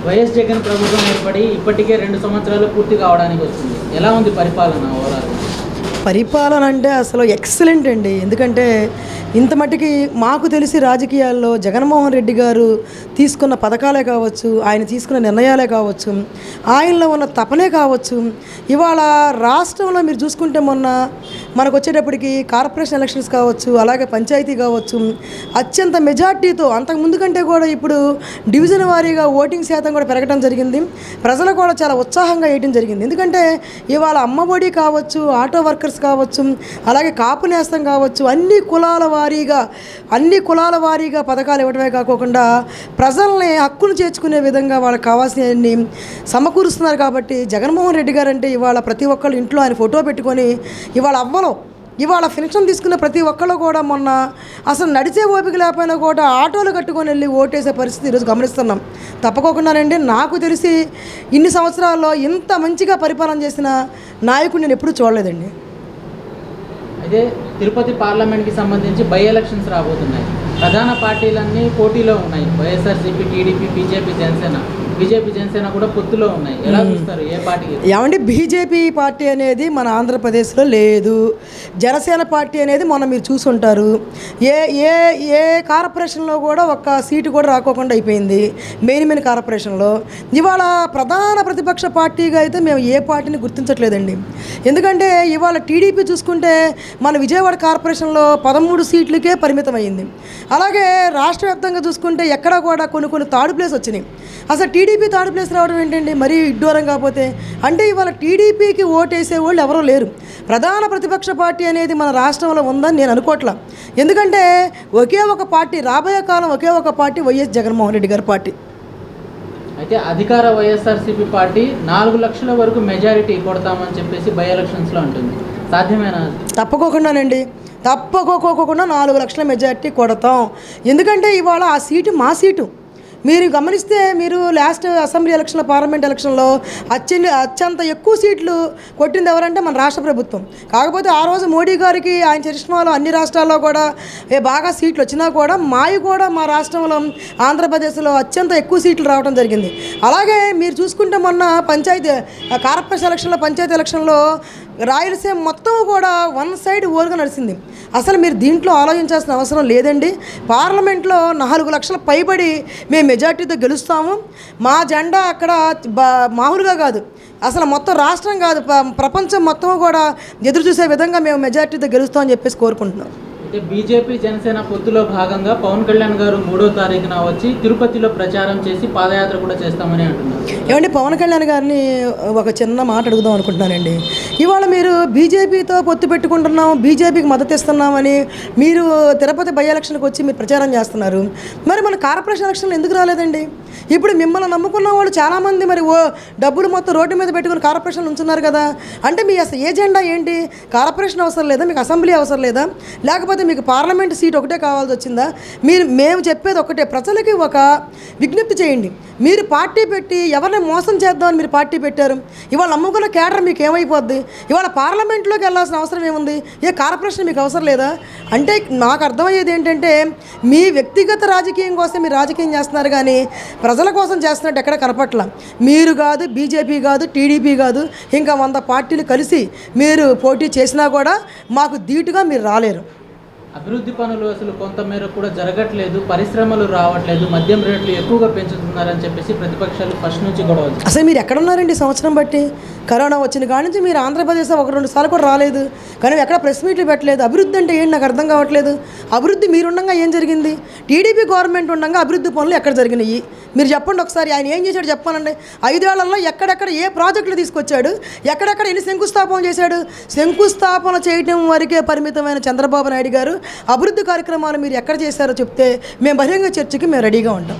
YS Jagan ప్రభుత్వం ఏర్పడి ఇప్పటికే రెండు సంవత్సరాలు పూర్తి కావడానికి వచ్చింది ఎలా ఉంది పరిపాలన ఓవరాల్ పరిపాలన అంటే అసలు ఎక్సలెంట్ అండి ఎందుకంటే ఇంత మట్టికి మాకు తెలిసి రాజకీయాల్లో జగన్మోహన్ రెడ్డి గారు తీసుకున్న పథకాలే కావచ్చు ఆయన తీసుకున్న నిర్ణయాలే కావచ్చు ఆయనలో ఉన్న తపనే కావచ్చు ఇవాళ రాష్ట్రంలో మీరు చూసుకుంటే మొన్న మనకు వచ్చేటప్పటికి కార్పొరేషన్ ఎలక్షన్స్ కావచ్చు అలాగే పంచాయతీ కావచ్చు అత్యంత మెజార్టీతో అంతకు ముందు కంటే కూడా ఇప్పుడు డివిజన్ వారీగా ఓటింగ్ శాతం కూడా పెరగడం జరిగింది ప్రజలు కూడా చాలా ఉత్సాహంగా వేయడం జరిగింది ఎందుకంటే ఇవాళ అమ్మఒడి కావచ్చు ఆటో వర్కర్స్ కావచ్చు అలాగే కాపు నేస్తం కావచ్చు అన్ని కులాల వారీగా అన్ని కులాల వారీగా పథకాలు ఇవ్వడమే కాకుండా ప్రజల్ని హక్కును చేర్చుకునే విధంగా వాళ్ళకి కావాల్సినవన్నీ సమకూరుస్తున్నారు కాబట్టి జగన్మోహన్ రెడ్డి గారు అంటే ఇవాళ ప్రతి ఒక్కళ్ళు ఇంట్లో ఆయన ఫోటో పెట్టుకొని ఇవాళ అవ్వలో ఇవాళ ఫంక్షన్ తీసుకున్న ప్రతి ఒక్కళ్ళు కూడా మొన్న అసలు నడిచే ఓపిక లేకపోయినా కూడా ఆటోలు కట్టుకొని వెళ్ళి ఓటేసే పరిస్థితి ఈరోజు గమనిస్తున్నాం తప్పకోకుండానండి నాకు తెలిసి ఇన్ని సంవత్సరాల్లో ఇంత మంచిగా పరిపాలన చేసిన నాయకుడిని నేను ఎప్పుడూ చూడలేదండి అయితే తిరుపతి పార్లమెంట్కి సంబంధించి బై ఎలక్షన్స్ రాబోతున్నాయి ప్రధాన పార్టీలన్నీ పోటీలో ఉన్నాయి YSRCP TDP BJP Janasena BJP Janasena కూడా పొత్తులో ఉన్నాయి ఎలా చూస్తారు ఏ పార్టీకి ఏమంటే బీజేపీ పార్టీ అనేది మన ఆంధ్రప్రదేశ్లో లేదు జనసేన పార్టీ అనేది మొన్న మీరు చూసుంటారు ఏ ఏ ఏ కార్పొరేషన్లో కూడా ఒక్క సీటు కూడా రాకోకుండా అయిపోయింది మెయిన్ మెయిన్ కార్పొరేషన్లో ఇవాళ ప్రధాన ప్రతిపక్ష పార్టీగా అయితే మేము ఏ పార్టీని గుర్తించట్లేదండి ఎందుకంటే ఇవాళ టీడీపీ చూసుకుంటే మన విజయవాడ కార్పొరేషన్లో పదమూడు సీట్లకే పరిమితం అయింది అలాగే రాష్ట్ర వ్యాప్తంగా చూసుకుంటే ఎక్కడ కూడా కొన్ని కొన్ని థర్డ్ ప్లేస్ వచ్చినాయి అసలు టీడీపీ థర్డ్ ప్లేస్ రావడం ఏంటండి మరీ ఇడ్డూరం కాకపోతే అంటే ఇవాళ టీడీపీకి ఓటేసే వాళ్ళు ఎవరూ లేరు ప్రధాన ప్రతిపక్ష పార్టీ అనేది మన రాష్ట్రంలో ఉందని నేను అనుకోవట్లా ఎందుకంటే ఒకే ఒక పార్టీ రాబోయే కాలం ఒకే ఒక పార్టీ వైఎస్ జగన్మోహన్ రెడ్డి గారి పార్టీ అయితే అధికార వైఎస్ఆర్సీపీ పార్టీ నాలుగు లక్షల వరకు మెజారిటీ కొడతామని చెప్పేసి బై ఎలక్షన్స్లో అంటుంది సాధ్యమేనా తప్పకోకుండానండి తప్పకోకోకుండా నాలుగు లక్షల మెజార్టీ కొడతాం ఎందుకంటే ఇవాళ ఆ సీటు మా సీటు మీరు గమనిస్తే మీరు లాస్ట్ అసెంబ్లీ ఎలక్షన్లో పార్లమెంట్ ఎలక్షన్లో అత్యంత అత్యంత ఎక్కువ సీట్లు కొట్టింది ఎవరంటే మన రాష్ట్ర ప్రభుత్వం కాకపోతే ఆ రోజు మోడీ గారికి ఆయన చరిష్మాలో అన్ని రాష్ట్రాల్లో కూడా ఏ బాగా సీట్లు వచ్చినా కూడా మావి కూడా మా రాష్ట్రంలో ఆంధ్రప్రదేశ్లో అత్యంత ఎక్కువ సీట్లు రావడం జరిగింది అలాగే మీరు చూసుకుంటే మొన్న పంచాయతీ కార్పొరేషన్ ఎలక్షన్లో పంచాయతీ ఎలక్షన్లో రాయలసీమ మొత్తం కూడా వన్ సైడ్ ఓరుగా నడిచింది అసలు మీరు దీంట్లో ఆలోచించాల్సిన అవసరం లేదండి పార్లమెంట్లో నాలుగు లక్షల పైబడి మేము మెజార్టీతో గెలుస్తాము మా జెండా అక్కడ బా- మామూలుగా కాదు అసలు మొత్తం రాష్ట్రం కాదు ప- ప్రపంచం మొత్తం కూడా ఎదురు చూసే విధంగా మేము మెజార్టీతో గెలుస్తామని చెప్పేసి కోరుకుంటున్నాం అయితే బీజేపీ జనసేన పొత్తులో భాగంగా పవన్ కళ్యాణ్ గారు మూడో తారీఖున వచ్చి తిరుపతిలో ప్రచారం చేసి పాదయాత్ర కూడా చేస్తామని అంటున్నారు ఏమంటే పవన్ కళ్యాణ్ గారిని ఒక చిన్న మాట అడుగుదాం అనుకుంటున్నానండి ఇవాళ మీరు బీజేపీతో పొత్తు పెట్టుకుంటున్నాం బీజేపీకి మద్దతు ఇస్తున్నామని మీరు తిరుపతి బై ఎలక్షన్కి వచ్చి మీరు ప్రచారం చేస్తున్నారు మరి మన కార్పొరేషన్ ఎలక్షన్లు ఎందుకు రాలేదండి ఇప్పుడు మిమ్మల్ని నమ్ముకున్న వాళ్ళు చాలామంది మరి ఓ డబ్బులు మొత్తం రోడ్డు మీద పెట్టుకుని కార్పొరేషన్లు ఉంచున్నారు కదా అంటే మీ అసలు ఏజెండా ఏంటి కార్పొరేషన్ అవసరం లేదా మీకు అసెంబ్లీ అవసరం లేదా లేకపోతే మీకు పార్లమెంట్ సీట్ ఒకటే కావాల్సి వచ్చిందా మీరు మేము చెప్పేది ఒకటే ప్రజలకి ఒక విజ్ఞప్తి చేయండి మీరు పార్టీ పెట్టి ఎవరిని మోసం చేద్దామని మీరు పార్టీ పెట్టారు ఇవాళ నమ్ముకున్న కేడర్ మీకు ఏమైపోద్ది ఇవాళ పార్లమెంట్లోకి వెళ్ళాల్సిన అవసరం ఏముంది ఏ కార్పొరేషన్ మీకు అవసరం లేదా అంటే నాకు అర్థమయ్యేది ఏంటంటే మీ వ్యక్తిగత రాజకీయం కోసం మీరు రాజకీయం చేస్తున్నారు కానీ ప్రజల కోసం చేస్తున్నట్టు ఎక్కడ కనపట్ల మీరు కాదు బీజేపీ కాదు టీడీపీ కాదు ఇంకా వంద పార్టీలు కలిసి మీరు పోటీ చేసినా కూడా మాకు ధీటుగా మీరు రాలేరు అభివృద్ధి పనులు అసలు కొంతమేర కూడా జరగట్లేదు పరిశ్రమలు రావట్లేదు మద్యం రేట్లు ఎక్కువగా పెంచుతున్నారని చెప్పేసి ప్రతిపక్షాలు ఫస్ట్ నుంచి గొడవ చేస్తున్నాయి. అసలు మీరు ఎక్కడున్నారండి ఈ సంవత్సరం బట్టి కరోనా వచ్చిన కాడి నుంచి మీరు ఆంధ్రప్రదేశ్ ఒక రెండు సార్లు కూడా రాలేదు కానీ ఎక్కడ ప్రెస్ మీట్లు పెట్టలేదు అభివృద్ధి అంటే ఏంటి నాకు అర్థం కావట్లేదు అభివృద్ధి మీరుండగా ఏం జరిగింది టీడీపీ గవర్నమెంట్ ఉండగా అభివృద్ధి పనులు ఎక్కడ జరిగినాయి మీరు చెప్పండి ఒకసారి ఆయన ఏం చేశాడు చెప్పానండి ఐదేళ్లలో ఎక్కడెక్కడ ఏ ప్రాజెక్టులు తీసుకొచ్చాడు ఎక్కడెక్కడ ఎన్ని శంకుస్థాపన చేశాడు శంకుస్థాపన చేయడం వరకే పరిమితమైన చంద్రబాబు నాయుడు గారు అభివృద్ధి కార్యక్రమాలు మీరు ఎక్కడ చేశారో చెప్తే మేము బహిరంగ చర్చకి మేము రెడీగా ఉంటాం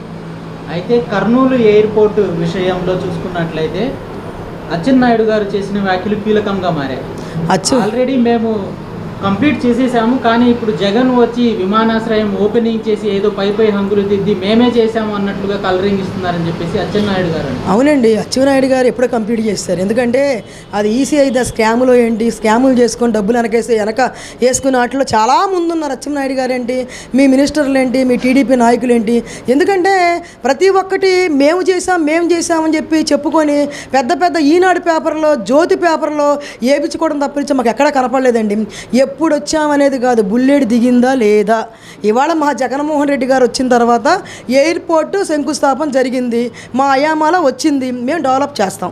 అయితే కర్నూలు ఎయిర్పోర్ట్ విషయంలో చూసుకున్నట్లయితే అచ్చెన్నాయుడు గారు చేసిన వ్యాఖ్యలు కీలకంగా మారాయి అచ్చు ఆల్రెడీ మేము కంప్లీట్ చేసేసాము కానీ ఇప్పుడు జగన్ వచ్చి విమానాశ్రయం ఓపెనింగ్ చేసి ఏదో పై పై హంగులు దిద్ది మేమే చేసాము అన్నట్లుగా కలరింగ్ ఇస్తున్నారని చెప్పేసి అచ్చెన్నాయుడు గారు అన్నారు. అవునండి అచ్చెన్నాయుడు గారు ఎప్పుడో కంప్లీట్ చేస్తారు ఎందుకంటే అది ఈసీఐ ద స్కాములో ఏంటి స్కాములు చేసుకొని డబ్బులు వెనకేసి వెనక వేసుకున్న వాటిలో చాలా ముందు ఉన్నారు అచ్చెన్నాయుడు గారు ఏంటి మీ మినిస్టర్లు ఏంటి మీ టీడీపీ నాయకులు ఏంటి ఎందుకంటే ప్రతి ఒక్కటి మేము చేసాం మేము చేసామని చెప్పి చెప్పుకొని పెద్ద పెద్ద ఈనాడు పేపర్లో జ్యోతి పేపర్లో ఏపించుకోవడం తప్పించి మాకు ఎక్కడా కనపడలేదండి ఎప్పుడు వచ్చామనేది కాదు బుల్లెట్ దిగిందా లేదా ఇవాళ మా జగన్మోహన్ రెడ్డి గారు వచ్చిన తర్వాత ఎయిర్పోర్ట్ శంకుస్థాపన జరిగింది మా అయామాల వచ్చింది మేము డెవలప్ చేస్తాం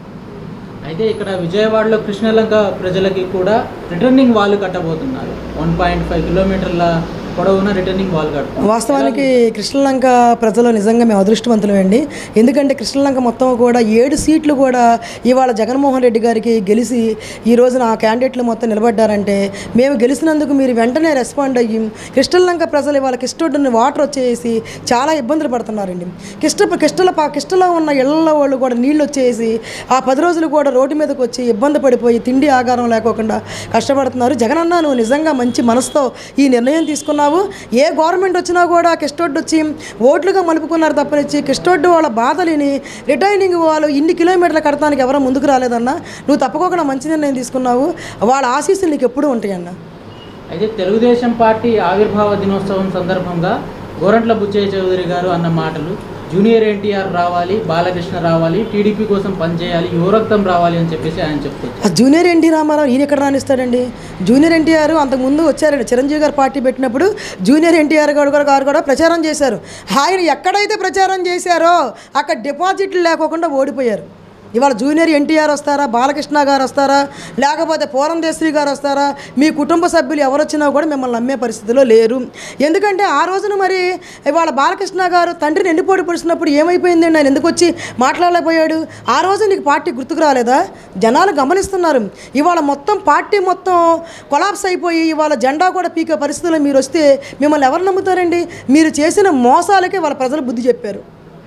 అయితే ఇక్కడ విజయవాడలో కృష్ణలంక ప్రజలకి కూడా రిటర్నింగ్ వాల్ కట్టబోతున్నారు వన్ పాయింట్ ఫైవ్ కిలోమీటర్ల పొడవున రిటర్నింగ్ వాల్ కట్టారు వాస్తవానికి కృష్ణలంక ప్రజలు నిజంగా మేము అదృష్టవంతులమండి ఎందుకంటే కృష్ణలంక మొత్తం కూడా ఏడు సీట్లు కూడా ఇవాళ జగన్మోహన్ రెడ్డి గారికి గెలిచి ఈ రోజున ఆ క్యాండిడేట్లు మొత్తం నిలబడ్డారంటే మేము గెలిచినందుకు మీరు వెంటనే రెస్పాండ్ అయ్యి కృష్ణలంక ప్రజలు ఇవాళ కిష్టోడ్డుని వాటర్ వచ్చేసి చాలా ఇబ్బందులు పడుతున్నారండి కిష్ట కిష్టల పా కిష్టలో ఉన్న ఇళ్లలో వాళ్ళు కూడా నీళ్ళు వచ్చేసి ఆ పది రోజులు కూడా రోడ్డు మీదకి వచ్చి ఇబ్బంది పడిపోయి తిండి ఆగారం లేకోకుండా కష్టపడుతున్నారు జగనన్న నువ్వు నిజంగా మంచి మనసుతో ఈ నిర్ణయం తీసుకున్నావు ఏ గవర్నమెంట్ వచ్చినా కూడా కిష్టోడ్డు వచ్చి ఓట్లుగా మలుపుకున్నారు తప్పనిచ్చి కిష్టోడ్డు వాళ్ళ బాధలిని రిటైనింగ్ వాళ్ళు ఇన్ని కిలోమీటర్లు కడతానికి ఎవరో ముందుకు రాలేదన్నా నువ్వు తప్పకుండా మంచి నిర్ణయం తీసుకున్నావు వాళ్ళ ఆశీస్సులు నీకు ఎప్పుడూ ఉంటాయన్న అయితే తెలుగుదేశం పార్టీ ఆవిర్భావ దినోత్సవం సందర్భంగా గోరంట్ల బుచ్చయ్య చౌదరి గారు అన్న మాటలు జూనియర్ ఎన్టీఆర్ రావాలి బాలకృష్ణ రావాలి టీడీపీ కోసం పనిచేయాలి యువరక్తం రావాలి అని చెప్పేసి ఆయన చెప్తారు ఆ జూనియర్ ఎన్టీ రామారావు ఈయన ఎక్కడ రాణిస్తాడండి జూనియర్ ఎన్టీఆర్ అంతకుముందు వచ్చారండి చిరంజీవి గారు పార్టీ పెట్టినప్పుడు జూనియర్ ఎన్టీఆర్ గారు కూడా గారు కూడా ప్రచారం చేశారు ఆయన ఎక్కడైతే ప్రచారం చేశారో అక్కడ డిపాజిట్లు లేకోకుండా ఓడిపోయారు ఇవాళ జూనియర్ ఎన్టీఆర్ వస్తారా బాలకృష్ణ గారు వస్తారా లేకపోతే పూరందేశ్వరి గారు వస్తారా మీ కుటుంబ సభ్యులు ఎవరు వచ్చినా కూడా మిమ్మల్ని నమ్మే పరిస్థితిలో లేరు ఎందుకంటే ఆ రోజున మరి ఇవాళ బాలకృష్ణ గారు తండ్రిని ఎండిపోటు పడిచినప్పుడు ఏమైపోయిందండి ఆయన ఎందుకు వచ్చి మాట్లాడలేకపోయాడు ఆ రోజు నీకు పార్టీ గుర్తుకు రాలేదా జనాలు గమనిస్తున్నారు ఇవాళ మొత్తం పార్టీ మొత్తం కొలాప్స్ అయిపోయి ఇవాళ జెండా కూడా పీకే పరిస్థితుల్లో మీరు వస్తే మిమ్మల్ని ఎవరు నమ్ముతారండి మీరు చేసిన మోసాలకే వాళ్ళ ప్రజలు బుద్ధి చెప్పారు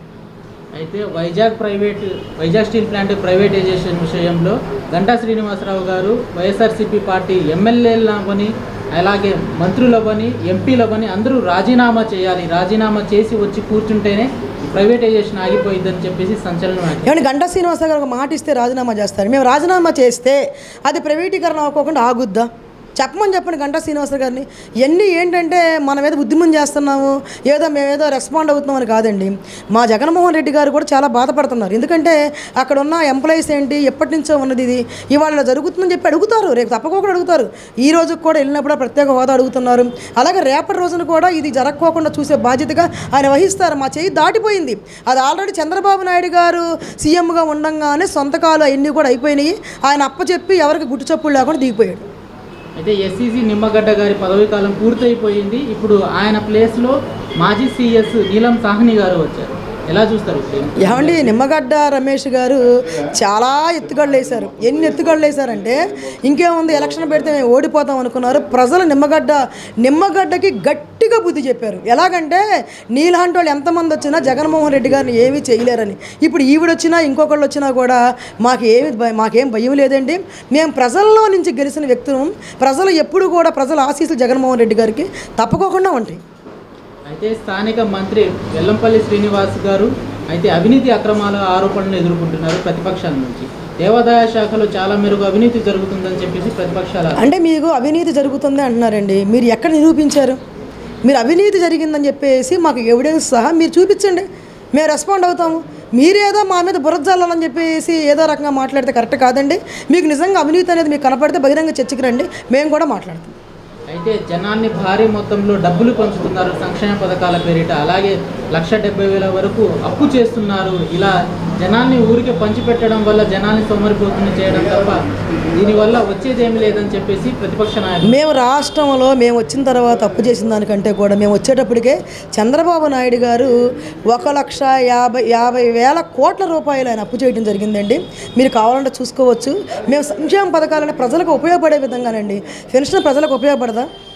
అయితే Vizag private Vizag steel plant privatisation విషయంలో గంటా శ్రీనివాసరావు గారు వైఎస్ఆర్సీపీ పార్టీ ఎమ్మెల్యేలవని అలాగే మంత్రులవని ఎంపీలవని అందరూ రాజీనామా చేయాలి రాజీనామా చేసి వచ్చి కూర్చుంటేనే ఈ ప్రైవేటైజేషన్ ఆగిపోయిందని చెప్పేసి సంచలనం వ్యాఖ్య- ఏమంటే గంటా శ్రీనివాస గారు ఒక మాట ఇస్తే రాజీనామా చేస్తారు మేము రాజీనామా చేస్తే అది ప్రైవేటీకరణ అవ్వకుండా ఆగుద్దా చెప్పమని చెప్పండి గంటా శ్రీనివాస గారిని ఇవన్నీ ఏంటంటే మన మీద ఉద్యమం చేస్తున్నాము ఏదో మేమేదో రెస్పాండ్ అవుతున్నామని కాదండి మా జగన్మోహన్ రెడ్డి గారు కూడా చాలా బాధపడుతున్నారు ఎందుకంటే అక్కడ ఉన్న ఎంప్లాయీస్ ఏంటి ఎప్పటి నుంచో ఉన్నది ఇది ఇవాళ ఇలా జరుగుతుందని చెప్పి అడుగుతారు రేపు తప్పకోకుండా అడుగుతారు ఈ రోజు కూడా వెళ్ళినప్పుడు ప్రత్యేక హోదా అడుగుతున్నారు అలాగే రేపటి రోజున కూడా ఇది జరగకోకుండా చూసే బాధ్యతగా ఆయన వహిస్తారు మా చేయి దాటిపోయింది అది ఆల్రెడీ చంద్రబాబు నాయుడు గారు సీఎంగా ఉండంగానే సొంతకాలు అవన్నీ కూడా అయిపోయినాయి ఆయన అప్పచెప్పి ఎవరికి గుట్టు చప్పుడు లేకుండా దిగిపోయాడు అయితే ఎస్సీసీ నిమ్మగడ్డ గారి పదవీ కాలం పూర్తయిపోయింది ఇప్పుడు ఆయన ప్లేస్లో మాజీ సీఎస్ నీలం సాహ్ని గారు వచ్చారు ఎలా చూస్తారు ఇప్పుడు? ఏమండి నిమ్మగడ్డ రమేష్ గారు చాలా ఎత్తుగడలు వేశారు ఎన్ని ఎత్తుగడలు వేశారంటే ఇంకేముంది ఎలక్షన్ పెడితే మేము ఓడిపోతాం అనుకున్నారు ప్రజలు నిమ్మగడ్డ నిమ్మగడ్డకి గట్టిగా బుద్ధి చెప్పారు ఎలాగంటే నీలాంటి వాళ్ళు ఎంతమంది వచ్చినా జగన్మోహన్ రెడ్డి గారిని ఏమీ చేయలేరని ఇప్పుడు ఈవిడొచ్చినా ఇంకొకళ్ళు వచ్చినా కూడా మాకు ఏమి భయ- మాకేం భయం లేదండి మేము ప్రజల్లో నుంచి గెలిచిన వ్యక్తులు ప్రజలు ఎప్పుడు కూడా ప్రజల ఆశీస్సులు జగన్మోహన్ రెడ్డి గారికి తప్పకోకుండా ఉంటాయి అయితే స్థానిక మంత్రి వెల్లంపల్లి శ్రీనివాస్ గారు అయితే అవినీతి అక్రమాల ఆరోపణలు ఎదుర్కొంటున్నారు ప్రతిపక్షాల నుంచి దేవాదాయ శాఖలో చాలా మేరకు అవినీతి జరుగుతుందని చెప్పేసి ప్రతిపక్షాల అంటే మీకు అవినీతి జరుగుతుంది అంటున్నారండి మీరు ఎక్కడ నిరూపించారు మీరు అవినీతి జరిగిందని చెప్పేసి మాకు ఎవిడెన్స్ సహా మీరు చూపించండి మేము రెస్పాండ్ అవుతాము మీరేదో మా మీద బురజల్లాలని చెప్పేసి ఏదో రకంగా మాట్లాడితే కరెక్ట్ కాదండి మీకు నిజంగా అవినీతి అనేది మీకు కనపడితే బహిరంగ చర్చకి రండి మేము కూడా మాట్లాడతాం అయితే జనాన్ని భారీ మొత్తంలో డబ్బులు పంచుతున్నారు సంక్షేమ పథకాల పేరిట అలాగే లక్ష డెబ్బై వేల వరకు అప్పు చేస్తున్నారు ఇలా జనాన్ని ఊరికే పంచిపెట్టడం వల్ల జనాన్ని సోమరిపోతుని చేయడం తప్ప దీనివల్ల వచ్చేదేమీ లేదని చెప్పేసి ప్రతిపక్ష నాయకులు మేము రాష్ట్రంలో మేము వచ్చిన తర్వాత అప్పు చేసిన దానికంటే కూడా మేము వచ్చేటప్పటికే చంద్రబాబు నాయుడు గారు ఒక లక్ష యాభై యాభై వేల కోట్ల రూపాయలు ఆయన అప్పు చేయడం జరిగిందండి మీరు కావాలంటే చూసుకోవచ్చు మేము సంక్షేమ పథకాలను ప్రజలకు ఉపయోగపడే విధంగానండి పెన్షన్ ప్రజలకు ఉపయోగపడదా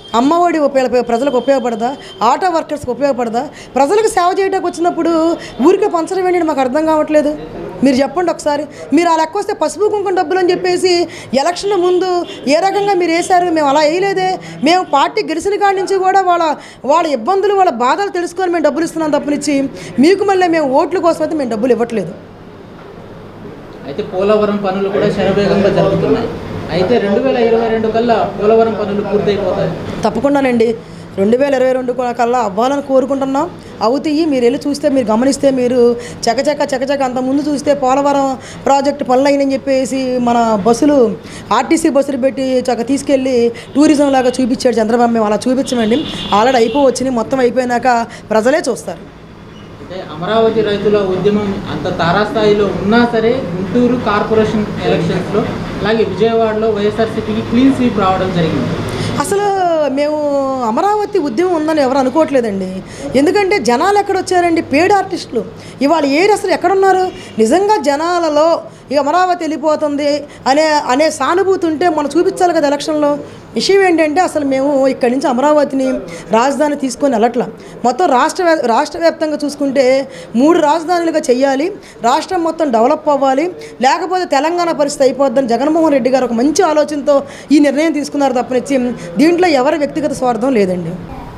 అమ్మఒడి ఉపయోగ ప్రజలకు ఉపయోగపడదా ఆటో వర్కర్స్కి ఉపయోగపడదా ప్రజలకు సేవ చేయడానికి వచ్చినప్పుడు ఊరికే పంచడం ఏంటంటే మాకు అర్థం కావట్లేదు మీరు చెప్పండి ఒకసారి మీరు ఆ లెక్క వస్తే పసుపు కుంకుమ డబ్బులు అని చెప్పేసి ఎలక్షన్ ముందు ఏ రకంగా మీరు వేశారు మేము అలా వేయలేదే మేము పార్టీ గెలిచిన కాడి నుంచి కూడా వాళ్ళ వాళ్ళ ఇబ్బందులు వాళ్ళ బాధలు తెలుసుకొని మేము డబ్బులు ఇస్తున్నాం తప్పనిచ్చి మీకు మళ్ళీ మేము ఓట్ల కోసం అయితే మేము డబ్బులు ఇవ్వట్లేదు అయితే పోలవరం పనులు కూడా శరవేగంగా జరుగుతున్నాయి అయితే రెండు వేల ఇరవై రెండు కల్లా పోలవరం పనులు పూర్తయిపోతాయి తప్పకుండానండి రెండు వేల ఇరవై రెండు కల్లా అవ్వాలని కోరుకుంటున్నాం అవుతాయి మీరు వెళ్ళి చూస్తే మీరు గమనిస్తే మీరు చకచక చకచక అంత ముందు చూస్తే పోలవరం ప్రాజెక్ట్ పనులు అయినని చెప్పేసి మన బస్సులు ఆర్టీసీ బస్సులు పెట్టి చక్క తీసుకెళ్ళి టూరిజం లాగా చూపించాడు చంద్రబాబు మేము అలా చూపించమండి ఆల్రెడీ అయిపోవచ్చింది మొత్తం అయిపోయినాక ప్రజలే చూస్తారు అంటే అమరావతి రైతుల ఉద్యమం అంత తారాస్థాయిలో ఉన్నా సరే గుంటూరు కార్పొరేషన్ ఎలక్షన్స్లో అలాగే విజయవాడలో వైఎస్ఆర్సీపీకి క్లీన్ స్వీప్ రావడం జరిగింది అసలు మేము అమరావతి ఉద్యమం ఉందని ఎవరు అనుకోవట్లేదండి ఎందుకంటే జనాలు ఎక్కడ వచ్చారండి పేడ్ ఆర్టిస్టులు ఇవాళ ఏరు అసలు ఎక్కడున్నారు నిజంగా జనాలలో ఇక అమరావతి వెళ్ళిపోతుంది అనే అనే సానుభూతి ఉంటే మనం చూపించాలి కదా ఎలక్షన్లో విషయం ఏంటంటే అసలు మేము ఇక్కడి నుంచి అమరావతిని రాజధాని తీసుకొని వెళ్ళట్లా మొత్తం రాష్ట్ర వ్యాప్- రాష్ట్ర వ్యాప్తంగా చూసుకుంటే మూడు రాజధానులుగా చెయ్యాలి రాష్ట్రం మొత్తం డెవలప్ అవ్వాలి లేకపోతే తెలంగాణ పరిస్థితి అయిపోద్దని జగన్మోహన్ రెడ్డి గారు ఒక మంచి ఆలోచనతో ఈ నిర్ణయం తీసుకున్నారు తప్పనిచ్చి దీంట్లో ఎవరి వ్యక్తిగత స్వార్థం లేదండి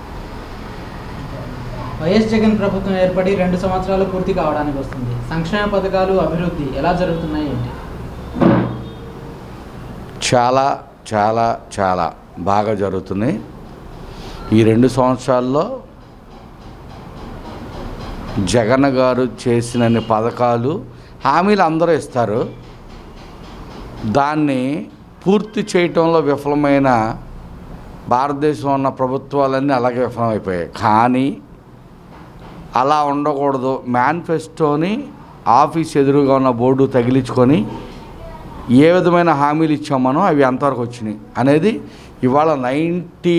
వైఎస్ జగన్ ప్రభుత్వం ఏర్పడి రెండు సంవత్సరాలు పూర్తి కావడానికి వస్తుంది సంక్షేమ పథకాలు అభివృద్ధి ఎలా జరుగుతున్నాయి ఏంటి చాలా చాలా చాలా బాగా జరుగుతున్నాయి ఈ రెండు సంవత్సరాల్లో జగన్ గారు చేసినన్ని పథకాలు హామీలు అందరూ ఇస్తారు దాన్ని పూర్తి చేయటంలో విఫలమైన భారతదేశంలో ఉన్న ప్రభుత్వాలన్నీ అలాగే విఫలమైపోయాయి కానీ అలా ఉండకూడదు మేనిఫెస్టోని ఆఫీస్ ఎదురుగా ఉన్న బోర్డు తగిలించుకొని ఏ విధమైన హామీలు ఇచ్చాం మనం అవి ఎంతవరకు వచ్చినాయి అనేది ఇవాళ ninety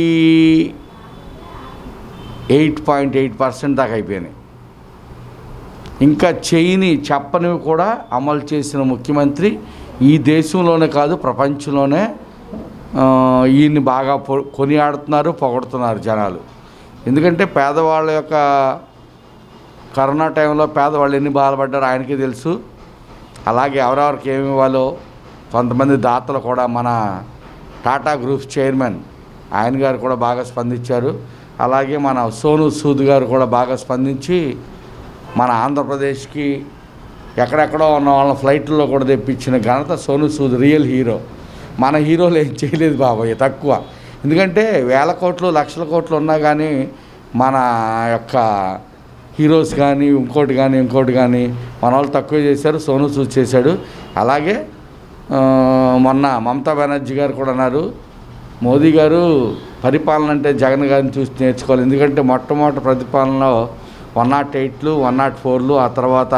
eight point eight percent దాకా అయిపోయినాయి ఇంకా చేయని చెప్పనివి కూడా అమలు చేసిన ముఖ్యమంత్రి ఈ దేశంలోనే కాదు ప్రపంచంలోనే ఆ, ఈయన్ని బాగా పొ- కొనియాడుతున్నారు పొగడుతున్నారు జనాలు ఎందుకంటే పేదవాళ్ళ యొక్క కరోనా టైంలో పేదవాళ్ళు ఎన్ని బాధపడ్డారో ఆయనకే తెలుసు అలాగే ఎవరెవరికి ఏమి ఇవ్వాలో కొంతమంది దాతలు కూడా మన టాటా గ్రూప్ చైర్మన్ ఆయన గారు కూడా బాగా స్పందించారు అలాగే మన సోను సూద్ గారు కూడా బాగా స్పందించి మన ఆంధ్రప్రదేశ్కి ఎక్కడెక్కడో ఉన్న వాళ్ళ ఫ్లైట్లో కూడా తెప్పించిన ఘనత సోను సూద్ రియల్ హీరో మన హీరోలు ఏం చేయలేదు బాబాయ్ తక్కువ ఎందుకంటే వేల కోట్లు లక్షల కోట్లు ఉన్నా కానీ మన యొక్క హీరోస్ కానీ ఇంకోటి కానీ ఇంకోటి కానీ మన వాళ్ళు తక్కువ చేశారు సోను సూద్ చేశాడు అలాగే ఆ, మొన్న మమతా బెనర్జీ గారు కూడా అన్నారు మోదీ గారు పరిపాలన అంటే జగన్ గారిని చూసి నేర్చుకోవాలి ఎందుకంటే మొట్టమొదటి ప్రతిపాలనలో వన్ నాట్ ఎయిట్లు వన్ నాట్ ఫోర్లు ఆ తర్వాత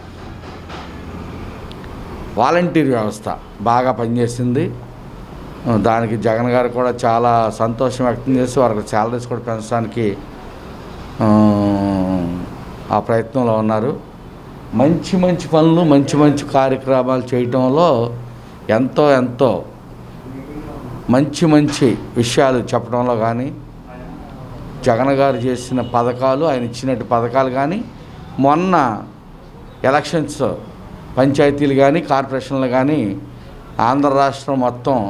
వాలంటీర్ వ్యవస్థ బాగా పనిచేసింది దానికి జగన్ గారు కూడా చాలా సంతోషం వ్యక్తం చేసి వారికి శాలరీస్ కూడా పెంచడానికి ఆ, ఆ ప్రయత్నంలో ఉన్నారు మంచి మంచి పనులు మంచి మంచి కార్యక్రమాలు చేయటంలో ఎంతో ఎంతో మంచి మంచి విషయాలు చెప్పడంలో కానీ జగన్ గారు చేసిన పథకాలు ఆయన ఇచ్చినట్టు పథకాలు కానీ మొన్న ఎలక్షన్స్ పంచాయతీలు కానీ కార్పొరేషన్లు కానీ ఆంధ్ర రాష్ట్రం మొత్తం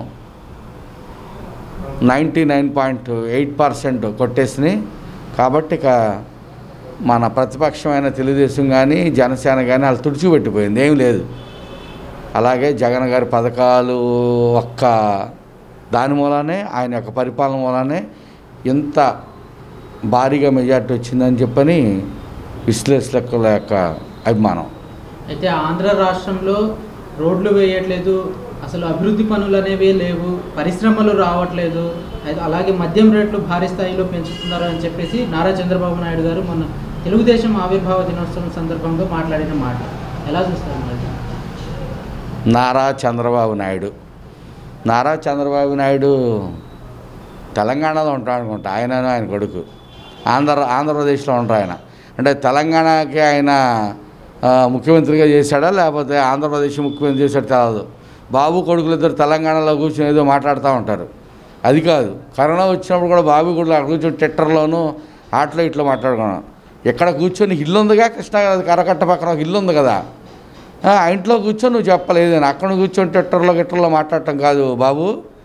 ninety nine point eight percent కొట్టేసినాయి కాబట్టి ఇక మన ప్రతిపక్షమైన తెలుగుదేశం కానీ జనసేన కానీ వాళ్ళు తుడిచిపెట్టిపోయింది ఏం లేదు అలాగే జగన్ గారి పథకాలు ఒక్క దాని మూలానే ఆయన యొక్క పరిపాలన మూలానే ఇంత భారీగా మెజార్టీ వచ్చిందని చెప్పని విశ్లేషకుల యొక్క అభిమానం అయితే ఆంధ్ర రాష్ట్రంలో రోడ్లు వేయట్లేదు అసలు అభివృద్ధి పనులు అనేవి లేవు పరిశ్రమలు రావట్లేదు అయితే అలాగే మద్యం రేట్లు భారీ స్థాయిలో పెంచుతున్నారు అని చెప్పేసి నారా చంద్రబాబు నాయుడు గారు మొన్న తెలుగుదేశం ఆవిర్భావ దినోత్సవం సందర్భంగా మాట్లాడిన మాట ఎలా చూస్తారు మరి నారా చంద్రబాబు నాయుడు నారా చంద్రబాబు నాయుడు తెలంగాణలో ఉంటాడు అనుకుంటా ఆయనను ఆయన కొడుకు ఆంధ్ర ఆంధ్రప్రదేశ్లో ఉంటారు ఆయన అంటే తెలంగాణకి ఆయన ఆ, ముఖ్యమంత్రిగా చేశాడా లేకపోతే ఆంధ్రప్రదేశ్ ముఖ్యమంత్రి చేశాడు తెలియదు బాబు కొడుకులు ఇద్దరు తెలంగాణలో కూర్చొని ఏదో మాట్లాడుతూ ఉంటారు అది కాదు కరోనా వచ్చినప్పుడు కూడా బాబు కూడా అక్కడ కూర్చొని ట్విట్టర్లోనూ ఆటలో ఇట్లా మాట్లాడుకున్నాం ఇక్కడ కూర్చొని ఇల్లు ఉందిగా కృష్ణా కరకట్ట పక్కన ఒక ఇల్లు ఉంది కదా ఆ ఆ ఇంట్లో కూర్చొని నువ్వు చెప్పలేదు అని అక్కడ కూర్చొని ట్విట్టర్లో గిట్టర్లో మాట్లాడటం కాదు బాబు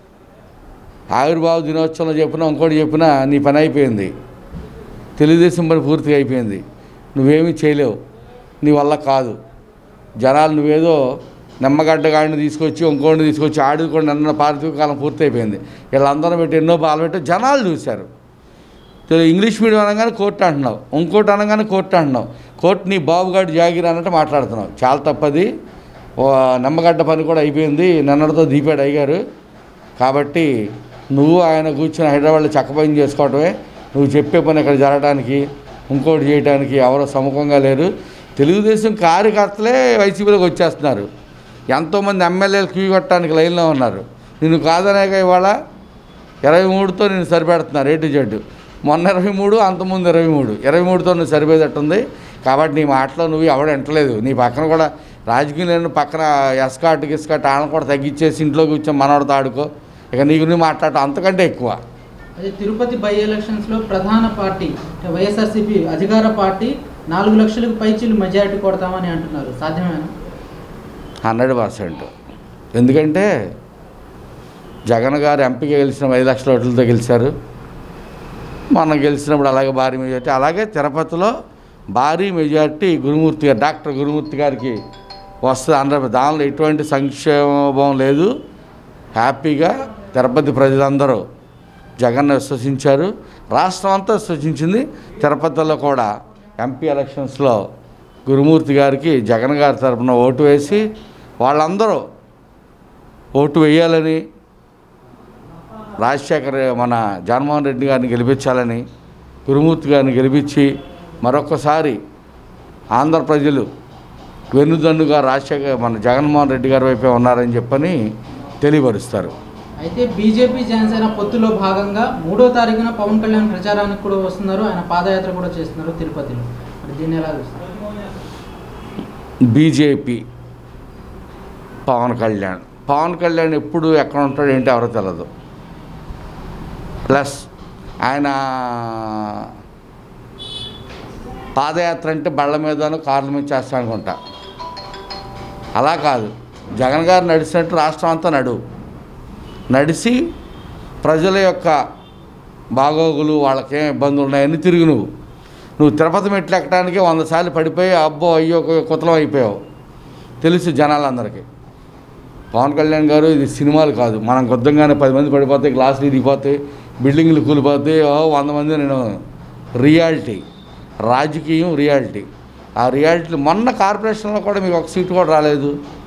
ఆవిర్భావ దినోత్సవంలో చెప్పినా ఇంకోటి చెప్పినా నీ పని అయిపోయింది తెలుగుదేశం పని పూర్తిగా అయిపోయింది నువ్వేమీ చేయలేవు నీ వల్ల కాదు జనాలు నువ్వేదో నిమ్మగడ్డ గాడిని తీసుకొచ్చి ఇంకోటిని తీసుకొచ్చి ఆడి కూడా నిన్న పారితీ కాలం పూర్తి అయిపోయింది వీళ్ళందరూ పెట్టి ఎన్నో బాధలు పెట్టి జనాలు చూశారు తెలు- ఇంగ్లీష్ మీడియం అనగానే కోర్టు అంటున్నావు ఇంకోటి అనగానే కోర్టు అంటున్నావు కోర్టు నీ బాబుగాడి జాగిరి అన్నట్టు మాట్లాడుతున్నావు చాలా తప్పది ఓ నిమ్మగడ్డ పని కూడా అయిపోయింది నిన్నటితో దీపాడు అయ్యారు కాబట్టి నువ్వు ఆయన కూర్చొని హైదరాబాద్లో చక్క పని చేసుకోవటమే నువ్వు చెప్పే పని ఇక్కడ జరగడానికి ఇంకోటి చేయడానికి ఎవరో సముఖంగా లేరు తెలుగుదేశం కార్యకర్తలే వైసీపీలోకి వచ్చేస్తున్నారు ఎంతోమంది ఎమ్మెల్యేలు క్యూ కొట్టడానికి లైన్లో ఉన్నారు నిన్ను కాదనేగా ఇవాళ ఇరవై మూడుతో నేను సరిపెడుతున్నారు ఏ టు జెడ్ మొన్న ఇరవై మూడు అంతకుముందు ఇరవై మూడు ఇరవై మూడుతో నువ్వు సరిపోయేటట్టుంది కాబట్టి నీ మాటలో నువ్వు ఎవడు ఎంటలేదు నీ పక్కన కూడా రాజకీయ నేను పక్కన ఎస్కాట్ గిస్కాట్ వాళ్ళని కూడా తగ్గించేసి ఇంట్లో కూర్చొని మనవాడితో ఆడుకో ఇక నీకు నువ్వు మాట్లాడటం అంతకంటే ఎక్కువ అదే తిరుపతి బై ఎలక్షన్స్లో ప్రధాన పార్టీ అంటే వైఎస్ఆర్సీపీ అధికార పార్టీ నాలుగు లక్షలకు పైచీలు మెజారిటీ కొడతామని అంటున్నారు సాధ్యమేనా హండ్రెడ్ పర్సెంట్ ఎందుకంటే జగన్ గారు ఎంపీగా గెలిచిన ఐదు లక్షల ఓట్లతో గెలిచారు మొన్న గెలిచినప్పుడు అలాగే భారీ మెజార్టీ అలాగే తిరుపతిలో భారీ మెజార్టీ గురుమూర్తి గారు డాక్టర్ గురుమూర్తి గారికి వస్తుంది అందరూ దానిలో ఎటువంటి సంక్షేమం లేదు హ్యాపీగా తిరుపతి ప్రజలందరూ జగన్ విశ్వసించారు రాష్ట్రం అంతా విశ్వసించింది తిరుపతిలో కూడా ఎంపీ ఎలక్షన్స్లో గురుమూర్తి గారికి జగన్ గారి తరపున ఓటు వేసి వాళ్ళందరూ ఓటు వేయాలని రాజశేఖర్ మన జగన్మోహన్ రెడ్డి గారిని గెలిపించాలని గురుమూర్తి గారిని గెలిపించి మరొకసారి ఆంధ్ర ప్రజలు వెన్నుదన్నుగా రాజశేఖర్ మన జగన్మోహన్ రెడ్డి గారి వైపే ఉన్నారని చెప్పని తెలియపరుస్తారు అయితే బీజేపీ జనసేన పొత్తులో భాగంగా మూడో తారీఖున పవన్ కళ్యాణ్ ప్రచారానికి కూడా వస్తున్నారు ఆయన పాదయాత్ర కూడా చేస్తున్నారు తిరుపతిలో మరి దీన్ని ఎలా చూస్తారు బీజేపీ పవన్ కళ్యాణ్ పవన్ కళ్యాణ్ ఎప్పుడు ఎక్కడ ఉంటాడు ఏంటి ఎవరో తెలియదు ప్లస్ ఆయన పాదయాత్ర అంటే బళ్ళ మీదను కార్ల మీద చేస్తా అనుకుంటా అలా కాదు జగన్ గారు నడిచినట్టు రాష్ట్రం అంతా నడువు నడిచి ప్రజల యొక్క బాగోగులు వాళ్ళకేం ఇబ్బందులు ఉన్నాయని తిరిగి నువ్వు నువ్వు తిరుపతి మెట్లు ఎక్కడానికే వంద సార్లు పడిపోయి అబ్బో అయ్యో కుతలం అయిపోయావు తెలుసు జనాలందరికీ పవన్ కళ్యాణ్ గారు ఇది సినిమాలు కాదు మనం కొద్దంగానే పది మంది పడిపోతే గ్లాసులు ఇరిగిపోతాయి బిల్డింగ్లు కూలిపోతాయి ఓ వంద మంది నేను రియాలిటీ రాజకీయం రియాలిటీ ఆ రియాలిటీ మొన్న కార్పొరేషన్లో కూడా మీకు ఒక సీటు కూడా రాలేదు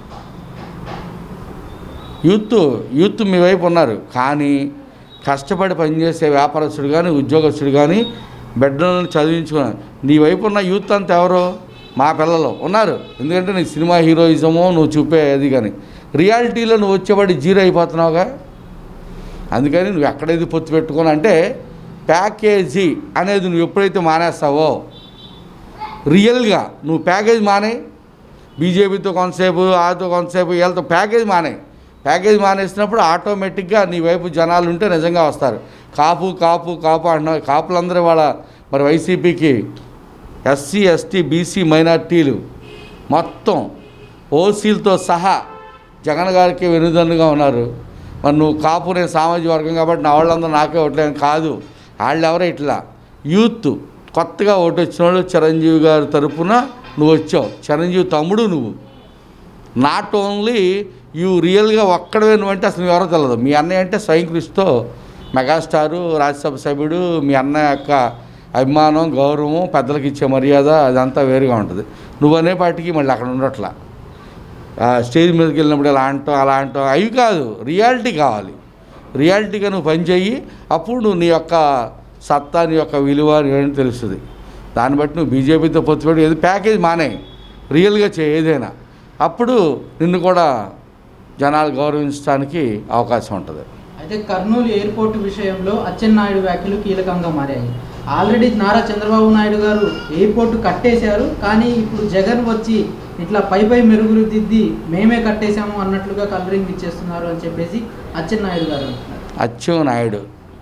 యూత్ యూత్ మీ వైపు ఉన్నారు కానీ కష్టపడి పనిచేసే వ్యాపారస్తుడు కానీ ఉద్యోగస్తుడు కానీ బిడ్డలను చదివించుకున్నారు నీ వైపు ఉన్న యూత్ అంతా ఎవరు మా పిల్లలు ఉన్నారు ఎందుకంటే నీ సినిమా హీరోయిజమో నువ్వు చూపే అది కానీ రియాలిటీలో నువ్వు వచ్చేవాడి జీరో అయిపోతున్నావుగా అందుకని నువ్వు ఎక్కడైతే పొత్తు పెట్టుకోని అంటే ప్యాకేజీ అనేది నువ్వు ఎప్పుడైతే మానేస్తావో రియల్గా నువ్వు ప్యాకేజ్ మానే బీజేపీతో కొంతసేపు ఆతో కొంతసేపు వీళ్ళతో ప్యాకేజ్ మానే ప్యాకేజ్ మానేసినప్పుడు ఆటోమేటిక్గా నీ వైపు జనాలు ఉంటే నిజంగా వస్తారు కాపు కాపు కాపు అంటున్నారు కాపులందరూ వాళ్ళ మరి వైసీపీకి ఎస్సీ ఎస్టీ బీసీ మైనార్టీలు మొత్తం ఓసీలతో సహా జగన్ గారికి వెనుదన్నుగా ఉన్నారు మరి నువ్వు కాపు నేను సామాజిక వర్గం కాబట్టి నా వాళ్ళందరూ నాకే ఓట్లేని కాదు వాళ్ళు ఎవరో ఇట్లా యూత్ కొత్తగా ఓటు వచ్చిన వాళ్ళు చిరంజీవి గారి తరపున నువ్వు వచ్చావు చిరంజీవి తమ్ముడు నువ్వు నాట్ ఓన్లీ యూ రియల్గా ఒక్కడవే నువ్వంటే అసలు ఎవరో తెలియదు మీ అన్నయ్య అంటే స్వయం కృషితో మెగాస్టారు రాజ్యసభ సభ్యుడు మీ అన్నయ్య యొక్క అభిమానం గౌరవం పెద్దలకు ఇచ్చే మర్యాద అదంతా వేరుగా ఉంటుంది నువ్వనే పాటికి మళ్ళీ అక్కడ ఉండట్లా ఆ, స్టేజ్ మీదకి వెళ్ళినప్పుడు ఇలా అంటాం అలా అంటాం అవి కాదు రియాలిటీ కావాలి రియాలిటీగా నువ్వు పని చెయ్యి అప్పుడు నువ్వు నీ యొక్క సత్తా నీ యొక్క విలువ అని తెలుస్తుంది దాన్ని బట్టి నువ్వు బీజేపీతో పొత్తు పెట్టి ఏది ప్యాకేజ్ మానే రియల్గా చేయి ఏదైనా అప్పుడు నిన్ను కూడా జనాలు గౌరవించడానికి అవకాశం ఉంటుంది అయితే కర్నూలు ఎయిర్పోర్ట్ విషయంలో అచ్చెన్నాయుడు వ్యాఖ్యలు కీలకంగా మారాయి ఆల్రెడీ నారా చంద్రబాబు నాయుడు గారు ఎయిర్పోర్ట్ కట్టేశారు కానీ ఇప్పుడు జగన్ వచ్చి ఇట్లా పై పై మెరుగులు దిద్ది మేమే కట్టేశాము అన్నట్లుగా కలరింగ్ ఇచ్చేస్తున్నారు అని చెప్పేసి అచ్చెన్నాయుడు గారు అంటున్నారు అచ్చెం నాయుడు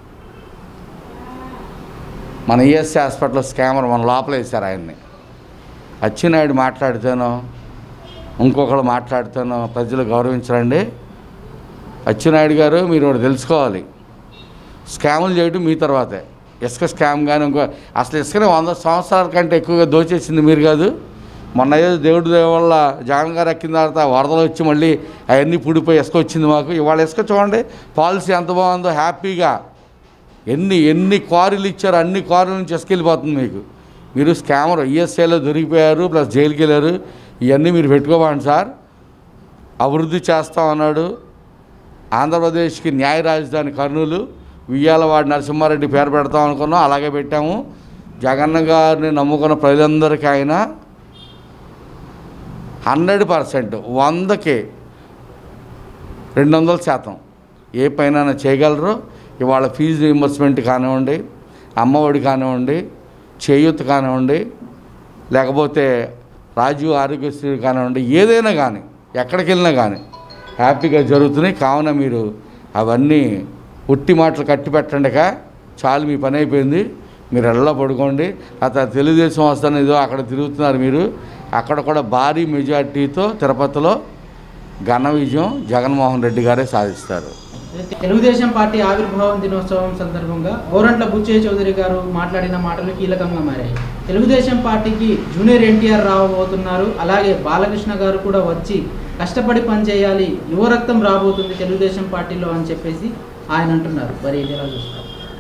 మన ఈఎస్సీ హాస్పిటల్లో స్కామర్ మన లోపల వేశారు ఆయన్ని అచ్చెన్నాయుడు మాట్లాడితేనో ఇంకొకరు మాట్లాడితేనో ప్రజలు గౌరవించరండి అచ్చెన్నాయుడు గారు మీరు ఒకటి తెలుసుకోవాలి స్కాములు చేయడం మీ తర్వాతే ఇసుక స్కామ్ కానీ ఇంకో అసలు ఇసుకని వంద సంవత్సరాల కంటే ఎక్కువగా దోచేసింది మీరు కాదు మొన్న ఏదో దేవుడి దయ వల్ల జగన్ గారు ఎక్కిన తర్వాత వరదలు వచ్చి మళ్ళీ అవన్నీ పుడిపోయి ఇసుక వచ్చింది మాకు ఇవాళ ఇసుక చూడండి పాలసీ ఎంత బాగుందో హ్యాపీగా ఎన్ని ఎన్ని క్వారీలు ఇచ్చారో అన్ని క్వారీల నుంచి ఇసుక వెళ్ళిపోతుంది మీకు మీరు స్కామర్ ఈఎస్ఐలో దొరికిపోయారు ప్లస్ జైలుకి వెళ్ళారు ఇవన్నీ మీరు పెట్టుకోమండి సార్ అభివృద్ధి చేస్తాం అన్నాడు ఆంధ్రప్రదేశ్కి న్యాయ రాజధాని కర్నూలు వియ్యాలవాడి నరసింహారెడ్డి పేరు పెడతాం అనుకున్నాం అలాగే పెట్టాము జగన్ గారిని నమ్ముకున్న ప్రజలందరికీ ఆయన హండ్రెడ్ పర్సెంట్ వందకి రెండు వందల శాతం ఏ పైన చేయగలరు ఇవాళ ఫీజు రీంబర్స్మెంట్ కానివ్వండి అమ్మఒడి కానివ్వండి చేయూత్ కానివ్వండి లేకపోతే రాజీవ్ ఆరోగ్యశ్రీ కానివ్వండి ఏదైనా కానీ ఎక్కడికి వెళ్ళినా కానీ హ్యాపీగా జరుగుతున్నాయి కావున మీరు అవన్నీ ఉట్టి మాటలు కట్టి పెట్టండిక చాలు మీ పని అయిపోయింది మీరు ఎల్ల పడుకోండి అతను తెలుగుదేశం వస్తాను ఏదో అక్కడ తిరుగుతున్నారు మీరు అక్కడ కూడా భారీ మెజార్టీతో తిరుపతిలో ఘన విజయం జగన్మోహన్ రెడ్డి గారే సాధిస్తారు తెలుగుదేశం పార్టీ ఆవిర్భావం దినోత్సవం సందర్భంగా గోరంట్ల బుచ్చయ్య చౌదరి గారు మాట్లాడిన మాటలు కీలకంగా మారాయి తెలుగుదేశం పార్టీకి జూనియర్ ఎన్టీఆర్ రాబోతున్నారు అలాగే బాలకృష్ణ గారు కూడా వచ్చి కష్టపడి పనిచేయాలి యువ రక్తం రాబోతుంది తెలుగుదేశం పార్టీలో అని చెప్పేసి ఆయన అంటున్నారు మరి ఇది ఎలా చూస్తారు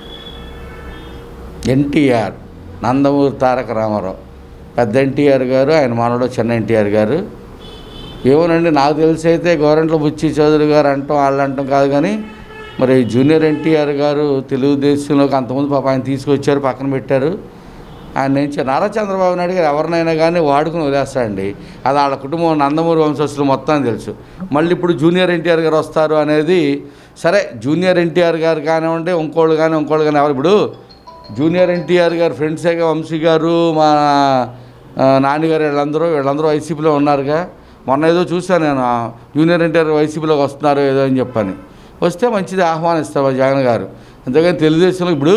ఎన్టీఆర్ నందమూరి తారక రామారావు పెద్ద ఎన్టీఆర్ గారు ఆయన మనవడు చిన్న ఎన్టీఆర్ గారు ఏమోనండి నాకు తెలిసి అయితే గవర్నమెంట్లో బుచ్చి చౌదరి గారు అంటాం వాళ్ళు అంటాం కాదు కానీ మరి జూనియర్ ఎన్టీఆర్ గారు తెలుగుదేశంలోకి అంతకుముందు పాప ఆయన తీసుకొచ్చారు పక్కన పెట్టారు ఆయన నుంచి నారా చంద్రబాబు నాయుడు గారు ఎవరినైనా కానీ వాడుకుని వదిలేస్తాడండి అది వాళ్ళ కుటుంబం నందమూరి వంశస్థులు మొత్తం తెలుసు మళ్ళీ ఇప్పుడు జూనియర్ ఎన్టీఆర్ గారు వస్తారు అనేది సరే జూనియర్ ఎన్టీఆర్ గారు కానివ్వండి ఇంకోళ్ళు కానీ ఇంకోళ్ళు కానీ ఎవరు ఇప్పుడు జూనియర్ ఎన్టీఆర్ గారు ఫ్రెండ్సేగా వంశీ గారు మా ఆ, నాన్నగారు వీళ్ళందరూ వీళ్ళందరూ వైసీపీలో ఉన్నారుగా మొన్న ఏదో చూశాను నేను ఆ, జూనియర్ ఎన్టీఆర్ వైసీపీలోకి వస్తున్నారు ఏదో అని చెప్పని వస్తే మంచిది ఆహ్వానిస్తారు మా జగన్ గారు అంతేగాని తెలుగుదేశంలో ఇప్పుడు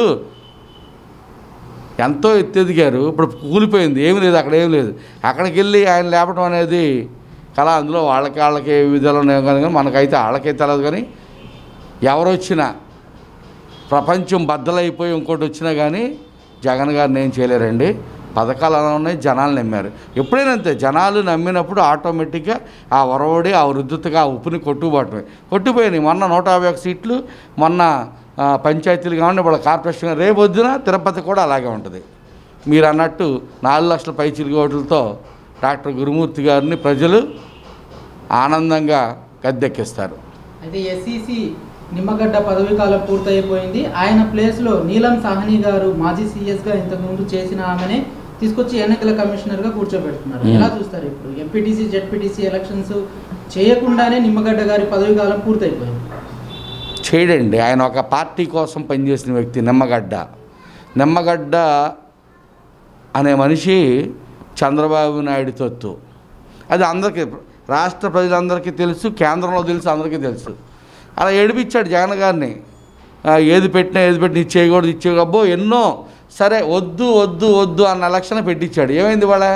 ఎంతో ఎత్తెదిగారు ఇప్పుడు కూలిపోయింది ఏమీ లేదు అక్కడ ఏం లేదు అక్కడికి వెళ్ళి ఆయన లేపడం అనేది కళ అందులో వాళ్ళకి వాళ్ళకి ఏ విధాలు ఉన్నాయో కానీ మనకైతే వాళ్ళకే తెలియదు కానీ ఎవరు వచ్చినా ప్రపంచం బద్దలైపోయి ఇంకోటి వచ్చినా కానీ జగన్ గారిని ఏం చేయలేరండి పథకాలు అలా ఉన్నాయి జనాలు నమ్మారు ఎప్పుడైనా అంతే జనాలు నమ్మినప్పుడు ఆటోమేటిక్గా ఆ వరవడి ఆ వృద్ధతగా ఆ ఉప్పుని కొట్టుకుపోవటమే కొట్టుపోయినాయి మొన్న నూట యాభై ఒక సీట్లు మొన్న ఆ, పంచాయతీలు కావండి వాళ్ళ కార్పొరేషన్ రేపు వద్దున తిరుపతి కూడా అలాగే ఉంటుంది మీరు అన్నట్టు నాలుగు లక్షల పై చిరుగోట్లతో డాక్టర్ గురుమూర్తి గారిని ప్రజలు ఆనందంగా గద్దెక్కిస్తారు అయితే ఎస్ఈసి నిమ్మగడ్డ పదవీ కాలం పూర్తయిపోయింది ఆయన ప్లేస్లో నీలం సాహ్ని గారు మాజీ సీఎస్గా ఇంతకుముందు చేసిన ఆమెనే తీసుకొచ్చి ఎన్నికల కమిషనర్గా కూర్చోబెడుతున్నారు Hmm. ఎలా చూస్తారు ఇప్పుడు ఎంపీటీసీ జెడ్పీటీసీ ఎలక్షన్స్ చేయకుండానే నిమ్మగడ్డ గారి పదవీ కాలం పూర్తయిపోయింది చేయడండి ఆయన ఒక పార్టీ కోసం పనిచేసిన వ్యక్తి నిమ్మగడ్డ నిమ్మగడ్డ అనే మనిషి చంద్రబాబు నాయుడు తొత్తు అది అందరికీ రాష్ట్ర ప్రజలందరికీ తెలుసు కేంద్రంలో తెలుసు అందరికీ తెలుసు అలా ఏడిపించాడు జగన్ గారిని ఆ, ఏది పెట్టినా ఏది పెట్టినా ఇచ్చేయకూడదు ఇచ్చేయకూడదు అబ్బో ఎన్నో సరే వద్దు వద్దు వద్దు అన్న లక్షణ పెట్టించాడు ఏమైంది వాళ్ళ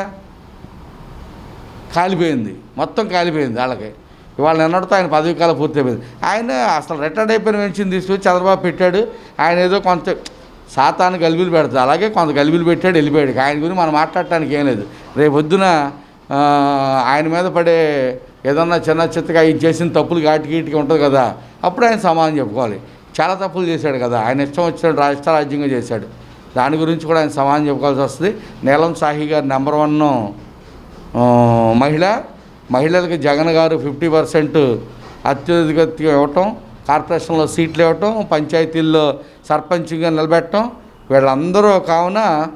కాలిపోయింది మొత్తం కాలిపోయింది వాళ్ళకి ఇవాళ నిన్నటితో ఆయన పదవి కాలం పూర్తి అయిపోయింది ఆయన అసలు రిటైర్డ్ అయిపోయిన పెన్షన్ తీసుకొచ్చి చంద్రబాబు పెట్టాడు ఆయన ఏదో కొంత శాతాన్ని గలిబిలు పెడతాడు అలాగే కొంత గలిబిలు పెట్టాడు వెళ్ళిపోయాడు ఆయన గురించి మనం మాట్లాడటానికి ఏం లేదు రేపు పొద్దున ఆ, ఆయన మీద పడే ఏదన్నా చిన్న చిత్తగా ఆయన చేసిన తప్పులు ఘాటి గీటికి ఉంటుంది కదా అప్పుడు ఆయన సమాధానం చెప్పుకోవాలి చాలా తప్పులు చేశాడు కదా ఆయన ఇష్టం వచ్చినట్టు రాష్ట్ర రాజ్యంగా చేశాడు దాని గురించి కూడా ఆయన సమాధానం చెప్పుకోవాల్సి వస్తుంది నీలం సాహి గారు నెంబర్ వన్ ఆ, మహిళ మహిళలకు జగన్ గారు ఫిఫ్టీ పర్సెంట్ అత్యధికంగా ఇవ్వటం కార్పొరేషన్లో సీట్లు ఇవ్వటం పంచాయతీల్లో సర్పంచ్గా నిలబెట్టడం వీళ్ళందరూ కావున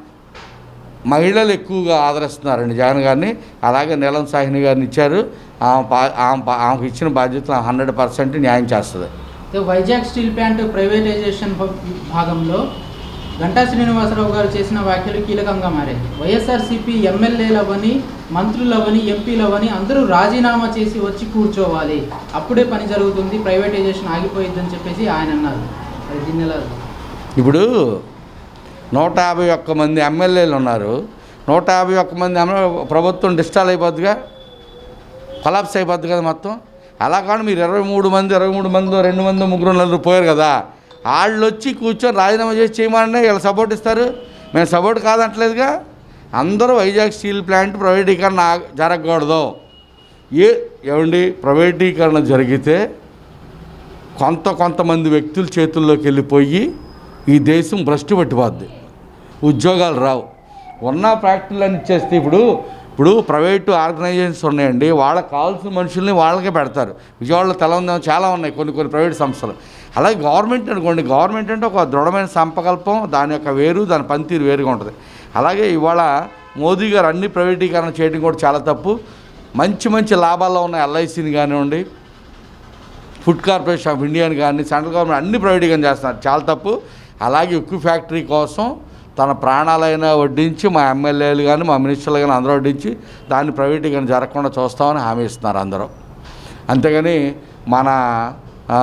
మహిళలు ఎక్కువగా ఆదరిస్తున్నారండి జగన్ గారిని అలాగే నీలం సాహిని గారిని ఇచ్చారు ఆమె పా- ఆమె పా- ఆమెకు ఇచ్చిన బాధ్యతలు హండ్రెడ్ పర్సెంట్ న్యాయం చేస్తుంది అయితే వైజాగ్ స్టీల్ ప్లాంట్ ప్రైవేటైజేషన్ భ- భాగంలో గంటా శ్రీనివాసరావు గారు చేసిన వ్యాఖ్యలు కీలకంగా మారాయి వైఎస్ఆర్సీపీ ఎమ్మెల్యేలవని మంత్రులవని ఎంపీలవని అందరూ రాజీనామా చేసి వచ్చి కూర్చోవాలి అప్పుడే పని జరుగుతుంది ప్రైవేటైజేషన్ ఆగిపోయిద్దని చెప్పేసి ఆయన అన్నారు అది దీన్ని ఎలా ఇప్పుడు నూట యాభై ఒక్క మంది ఎమ్మెల్యేలు ఉన్నారు నూట యాభై ఒక్క మంది ఎమ్మెల్యే ప్రభుత్వం డిస్టాల్ అయిపోద్దిగా కొలాప్స్ అయిపోద్ది కదా మొత్తం అలా కాదు మీరు ఇరవై మూడు మంది ఇరవై మూడు మంది రెండు మంది ముగ్గురు నలుగురు పోయారు కదా వాళ్ళు వచ్చి కూర్చొని రాజీనామా చేసి చేయమని వీళ్ళు సపోర్ట్ ఇస్తారు మేము సపోర్ట్ కాదంటలేదుగా అందరూ వైజాగ్ స్టీల్ ప్లాంట్ ప్రైవేటీకరణ ఆగ- జరగకూడదు ఏ ఏమండి ప్రైవేటీకరణ జరిగితే కొంత కొంతమంది వ్యక్తుల చేతుల్లోకి వెళ్ళిపోయి ఈ దేశం భ్రష్టు పట్టిపోద్ది ఉద్యోగాలు రావు ఉన్న ఫ్యాక్టరీలను ఇచ్చేస్తే ఇప్పుడు ఇప్పుడు ప్రైవేటు ఆర్గనైజేషన్స్ ఉన్నాయండి వాళ్ళకి కావాల్సిన మనుషుల్ని వాళ్ళకే పెడతారు విజయవాడలో తెలంగాణ చాలా ఉన్నాయి కొన్ని కొన్ని ప్రైవేట్ సంస్థలు అలాగే గవర్నమెంట్ అనుకోండి గవర్నమెంట్ అంటే ఒక దృఢమైన సంపకల్పం దాని యొక్క వేరు దాని పనితీరు వేరుగా ఉంటుంది అలాగే ఇవాళ మోదీ గారు అన్ని ప్రైవేటీకరణ చేయడం కూడా చాలా తప్పు మంచి మంచి లాభాల్లో ఉన్న ఎల్ఐసిని కానివ్వండి ఫుడ్ కార్పొరేషన్ ఆఫ్ ఇండియాని కానీ సెంట్రల్ గవర్నమెంట్ అన్ని ప్రైవేటీకరణ చేస్తున్నారు చాలా తప్పు అలాగే ఉక్కు ఫ్యాక్టరీ కోసం తన ప్రాణాలైనా వడ్డించి మా ఎమ్మెల్యేలు కానీ మా మినిస్టర్లు కానీ అందరూ వడ్డించి దాన్ని ప్రైవేటీకరణ జరగకుండా చూస్తామని హామీ ఇస్తున్నారు అందరూ అంతేగాని మన ఆ,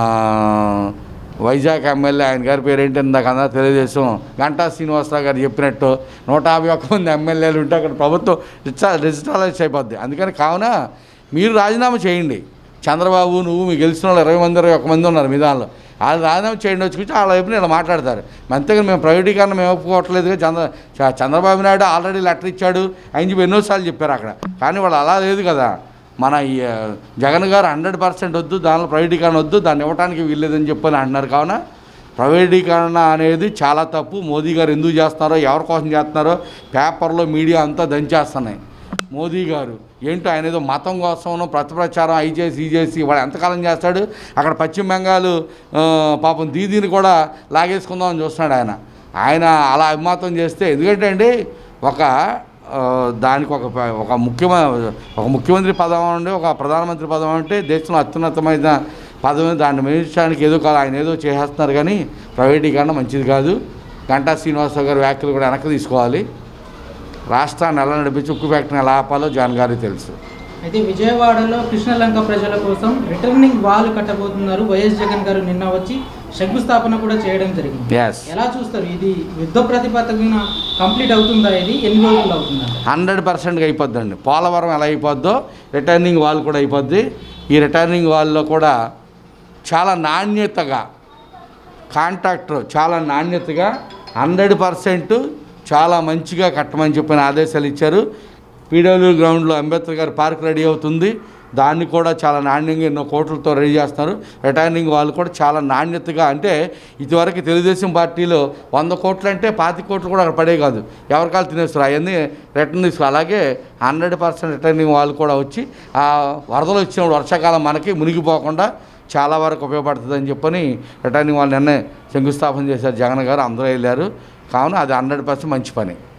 వైజాగ్ ఎమ్మెల్యే ఆయన గారి పేరు ఏంటి ఇందాక అందరూ తెలుగుదేశం గంటా శ్రీనివాసరావు గారు చెప్పినట్టు నూట యాభై ఒక్క మంది ఎమ్మెల్యేలు ఉంటే అక్కడ ప్రభుత్వం డిజిటల్ డిజిటలైజ్ అయిపోద్ది అందుకని కావున మీరు రాజీనామా చేయండి చంద్రబాబు నువ్వు మీకు గెలిచిన వాళ్ళు ఇరవై మంది ఇరవై ఒక్క మంది ఉన్నారు మీ దానిలో వాళ్ళు రాజీనామా చేయండి వచ్చి కూర్చొని వాళ్ళ వైపున ఇలా మాట్లాడతారు అంతేగాని మేము ప్రైవేటీకరణ మేము ఒప్పుకోవట్లేదుగా చంద్ర చ- చంద్రబాబు నాయుడు ఆల్రెడీ లెటర్ ఇచ్చాడు ఆయన చెప్పి ఎన్నోసార్లు చెప్పారు అక్కడ కానీ వాళ్ళు అలా లేదు కదా మన ఈ ఆ, జగన్ గారు హండ్రెడ్ పర్సెంట్ వద్దు దానిలో ప్రైవేటీకరణ వద్దు దాన్ని ఇవ్వడానికి వీల్లేదని చెప్పని అంటున్నారు కావున ప్రైవేటీకరణ అనేది చాలా తప్పు మోదీ గారు ఎందుకు చేస్తున్నారో ఎవరి కోసం చేస్తున్నారో పేపర్లో మీడియా అంతా దంచేస్తున్నాయి మోదీ గారు ఏంటో ఆయన ఏదో మతం కోసం ప్రతిప్రచారం అయి చేసి ఈ చేసి వాడు ఎంతకాలం చేస్తాడు అక్కడ పశ్చిమ బెంగాల్ ఆ, పాపం దీదీని కూడా లాగేసుకుందామని చూస్తున్నాడు ఆయన ఆయన అలా అభిమాతం చేస్తే ఎందుకంటే అండి ఒక ఆ, దానికి ఒక ప- ఒక ముఖ్యమైన ఒక ముఖ్యమంత్రి పదం ఉండి ఒక ప్రధానమంత్రి పదం అంటే దేశంలో అత్యున్నతమైన పదవి దాన్ని మించడానికి ఏదో కాదు ఆయన ఏదో చేసేస్తున్నారు కానీ ప్రైవేటీకరణ మంచిది కాదు గంటా శ్రీనివాసరావు గారి వ్యాఖ్యలు కూడా వెనక్కి తీసుకోవాలి రాష్ట్రాన్ని ఎలా నడిపించి ఉక్కు ఫ్యాక్టరీని ఎలా ఆపాలో జగన్ గారికి తెలుసు అయితే విజయవాడలో కృష్ణలంక ప్రజల కోసం రిటర్నింగ్ వాల్ కట్టబోతున్నారు వైఎస్ జగన్ గారు నిన్న వచ్చి శంకుస్థాపన కూడా చేయడం జరిగింది ఎస్ ఎలా చూస్తారు ఇది యుద్ధ ప్రతిపాదన కంప్లీట్ అవుతుందా ఇది ఎన్ని రోజులు అవుతుందా హండ్రెడ్ పర్సెంట్గా అయిపోద్దండి పోలవరం ఎలా అయిపోద్దో రిటర్నింగ్ వాల్ కూడా అయిపోద్ది ఈ రిటర్నింగ్ వాల్లో కూడా చాలా నాణ్యతగా కాంట్రాక్టర్ చాలా నాణ్యతగా హండ్రెడ్ పర్సెంట్ చాలా మంచిగా కట్టమని చెప్పిన ఆదేశాలు ఇచ్చారు పీడబ్ల్యూ గ్రౌండ్లో అంబేద్కర్ గారి పార్క్ రెడీ అవుతుంది దాన్ని కూడా చాలా నాణ్యంగా ఎన్నో కోట్లతో రెడీ చేస్తున్నారు రిటర్నింగ్ వాళ్ళు కూడా చాలా నాణ్యతగా అంటే ఇదివరకు తెలుగుదేశం పార్టీలో వంద కోట్లు అంటే పాతి కోట్లు కూడా అక్కడ పడే కాదు ఎవరికాలు తినేస్తారు అవన్నీ రిటర్న్ తీసుకో అలాగే హండ్రెడ్ పర్సెంట్ రిటర్నింగ్ వాళ్ళు కూడా వచ్చి ఆ వరదలు వచ్చినప్పుడు వర్షాకాలం మనకి మునిగిపోకుండా చాలా వరకు ఉపయోగపడుతుందని చెప్పని రిటర్నింగ్ వాళ్ళు నిన్నే శంకుస్థాపన చేశారు జగన్ గారు అందరూ వెళ్ళారు కావున అది హండ్రెడ్ పర్సెంట్ మంచి పని